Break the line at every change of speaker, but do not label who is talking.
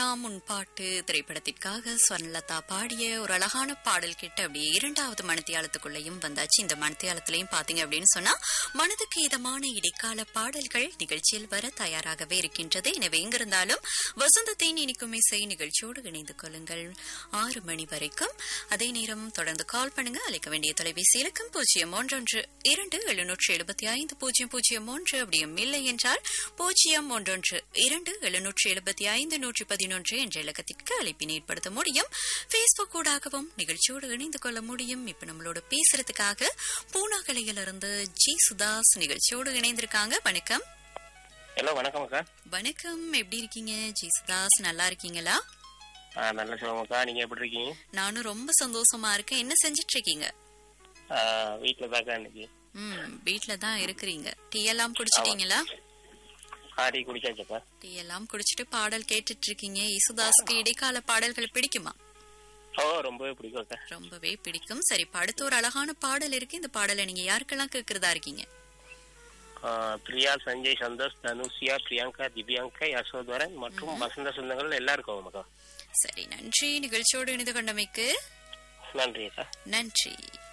எல்லாம் உன் பாட்டு திரைப்படத்திற்காக ஸ்வர்ணலதா பாடிய ஒரு அழகான பாடல் கிட்ட அப்படியே இரண்டாவது மனத்தியாலத்துக்குள்ளேயும் வந்தாச்சு இந்த மனத்தியாலத்திலையும் பாத்தீங்க அப்படின்னு சொன்னா மனதுக்கு இதமான இடைக்கால பாடல்கள் நிகழ்ச்சியில் வர தயாராகவே இருக்கின்றது எனவே எங்கிருந்தாலும் வசந்தத்தின் இனிக்கும் இசை நிகழ்ச்சியோடு இணைந்து கொள்ளுங்கள் ஆறு மணி வரைக்கும் அதே நேரம் தொடர்ந்து கால் பண்ணுங்க அழைக்க வேண்டிய தொலைபேசி இலக்கம் பூஜ்ஜியம் ஒன்றொன்று இரண்டு எழுநூற்று எழுபத்தி ஐந்து பூஜ்ஜியம் பூஜ்ஜியம் ஒன்று அப்படியும் இல்லை என்றால் பூஜ்ஜியம் ஒன்றொன்று இரண்டு எழுநூற்று எழுபத்தி ஐந்து நூற்றி பதினொன்று என்ற இலக்கத்திற்கு அழைப்பினை ஏற்படுத்த முடியும் பேஸ்புக் ஊடாகவும் நிகழ்ச்சியோடு இணைந்து கொள்ள முடியும் இப்ப நம்மளோட பேசுறதுக்காக பூனாகலையிலிருந்து ஜி சுதாஸ் நிகழ்ச்சியோடு இணைந்திருக்காங்க வணக்கம்
ஹலோ வணக்கம் அக்கா
வணக்கம் எப்படி இருக்கீங்க ஜி சுதாஸ் நல்லா இருக்கீங்களா
ஆ நல்ல சிவமக்கா நீங்க எப்படி இருக்கீங்க
நானும் ரொம்ப சந்தோஷமா இருக்கேன் என்ன செஞ்சிட்டு இருக்கீங்க
ஆ, வீட்ல தாக்கா இன்னைக்கு
ம் வீட்ல தான் இருக்கிறீங்க டீ எல்லாம் குடிச்சிட்டீங்களா
ஆடி குடிச்சாச்சக்கா
டீ எல்லாம் குடிச்சிட்டு பாடல் கேட்டுட்டு இருக்கீங்க இசுதாஸ்க்கு இடைக்கால பாடல்கள் பிடிக்குமா
ஓ ரொம்பவே பிடிக்கும் அக்கா
ரொம்பவே பிடிக்கும் சரி இப்ப அடுத்த ஒரு அழகான பாடல் இருக்கு இந்த பாடலை நீங்க யாருக்கெல்லாம் கேக்குறதா இருக்கீங்க
ஆ, பிரியா சஞ்சய் சந்தோஷ் தனுஷியா பிரியங்கா திவ்யாங்கா யசோதரன் மற்றும் வசந்த சொந்தங்கள் எல்லாருக்கும் அக்கா
சரி நன்றி நிகழ்ச்சியோடு இணைந்து கொண்டமைக்கு
நன்றி அக்கா
நன்றி